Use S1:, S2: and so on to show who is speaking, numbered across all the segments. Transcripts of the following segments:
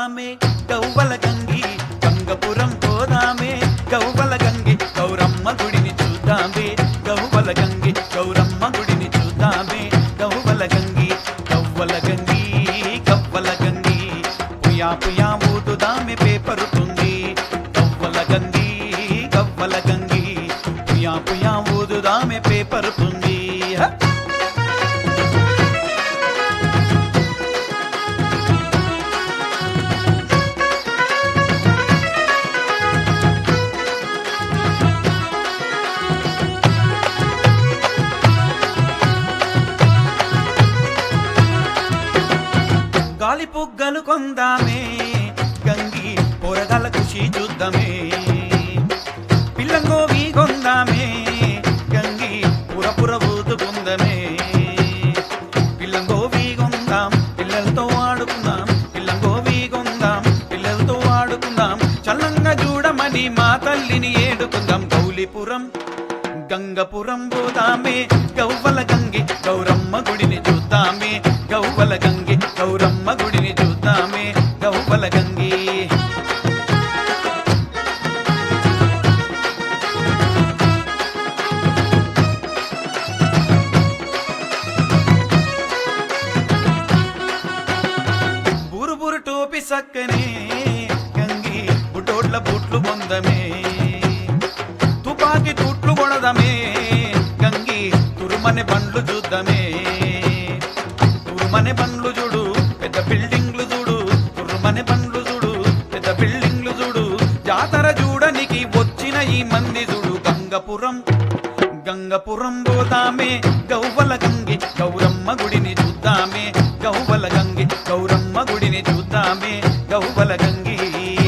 S1: పోదామే గవ్వల గంగి గంగపురం పోదామే గవ్వల గంగి గౌరమ్మ గుడిని చూద్దామే గవ్వల గంగి గౌరమ్మ గుడిని చూద్దామే గవ్వల గంగి గవ్వల గంగి గవ్వల గంగి పుయా పుయా ఊదుదామె పేపరుతుంది గవ్వల గంగి గవ్వల గంగి పుయా పుయా ఊదుదామె పేపరుతుంది హ! గాలి పుగ్గలు కొందామే గంగి పొరగల ఖుషి చూద్దామే పిల్లంగోవి కొందామే గంగి పురపుర ఊదుకుందమే పిల్లంగోవి కొందాం పిల్లలతో ఆడుకుందాం పిల్లంగోవి కొందాం పిల్లలతో ఆడుకుందాం చల్లంగా చూడమని మా తల్లిని ఏడుకుందాం గౌలిపురం గంగపురం పోదామే గవ్వల గంగి గౌరమ్మ గుడిని చూద్దామే గవ్వల గంగి గౌరమ్మ గుడిని చూద్దామే గవ్వల గంగి బురు బురు టోపి సక్కనే గంగి బుటోడ్ల బుట్లు బొందమే తుపాకి తుట్లు కొడదమే గంగి తురుమనే బండ్లు చూద్దామే తురుమనే బండ్లు చూడు పెద్ద బిల్డింగ్లు చూడు తురుమనే బండ్లు చూడు పెద్ద బిల్డింగ్లు చూడు జాతర చూడనికి వచ్చిన ఈ మంది చూడు గంగపురం గంగపురం పోదామే గౌవల గంగి గౌరమ్మ గుడిని చూద్దామే గౌవల గంగి గౌరమ్మ గుడిని చూద్దామే గౌవల గంగి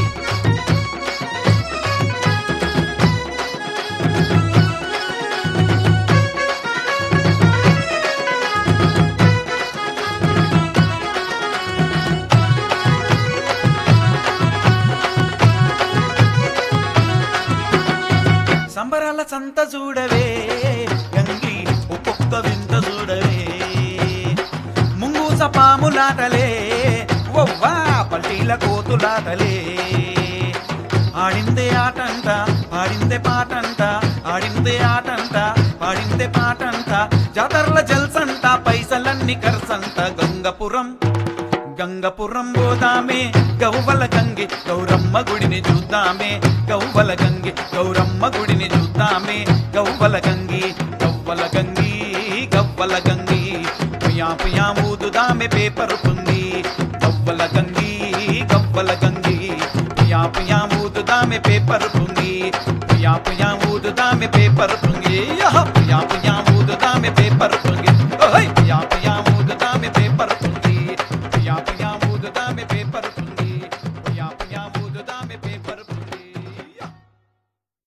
S1: సంబరాల సంత చూడవే గంగి ఒక్కొక్క వింత చూడవే ముంగూస పాములాటలే ఒవ్వా పల్టీల కోతులాటలే ఆడిందే ఆటంట పాడిందే పాటంట ఆడిందే ఆటంట పాడిందే పాటంట జాతరల జల్సంట పైసలన్నీ కర్సంట గంగపురం గంగపురం పోదామే గౌవల గంగి గౌరమ్మ గుడిని చూద్దామే గౌవల గంగి గౌరమ్మ గుడిని చూద్దామే గౌవల గంగి గవ్వల గంగి గవ్వల గంగి పుయా పుయా ఊదుదామె పేపరుతుంది గవ్వల గంగి గవ్వల గంగి పుయా పుయా ఊదుదామె పేపరుతుంది పుయా పుయా ఊదుదామె పేపరుతుంది పుయా పుయా ఊదుదామె పేపరుతుంది ఓయ్ పుయా పుయా